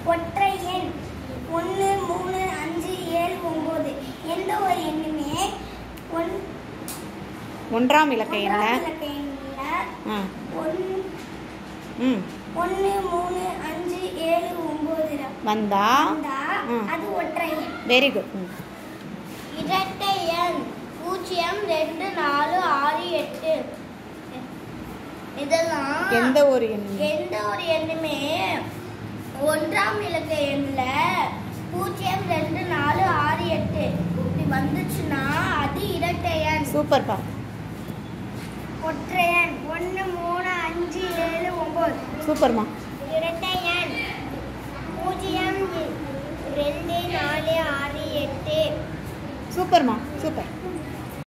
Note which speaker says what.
Speaker 1: ஒற்றை எண் ஒன்று மூணு அஞ்சு ஏழு ஒம்பது எந்த ஒரு எண்ணுமே ஒன்
Speaker 2: ஒன்றாம் இலக்க என்ன
Speaker 1: ஒன்றாம் இலக்க எண்ணில்
Speaker 2: ஆ
Speaker 1: ஒன்
Speaker 2: ம்
Speaker 1: ஒன்று மூணு அஞ்சு ஏழு ஒம்பது
Speaker 2: வந்தா
Speaker 1: வந்தா
Speaker 2: ம்.
Speaker 1: அது ஒற்றை எண்
Speaker 2: வெரி குட் ம்
Speaker 1: இரட்டை எண் பூஜ்ஜியம் ரெண்டு நாலு ஆறு எட்டு இதெல்லாம்
Speaker 2: எந்த ஒரு எண்
Speaker 1: எந்த ஒரு எண்ணுமே ஒன்றாம் இலக்க எண்ணில் பூஜ்ஜியம் ரெண்டு நாலு ஆறு எட்டு இப்படி வந்துச்சுன்னா அது இரட்டை எண்
Speaker 2: சூப்பர்ப்பா
Speaker 1: ஒற்றை எண் ஒன்று மூணு அஞ்சு ஏழு ஒம்பது
Speaker 2: சூப்பர்மா
Speaker 1: இரட்டை எண் பூஜ்ஜியம் ரெண்டு நாலு ஆறு எட்டு
Speaker 2: சூப்பர்மா சூப்பர்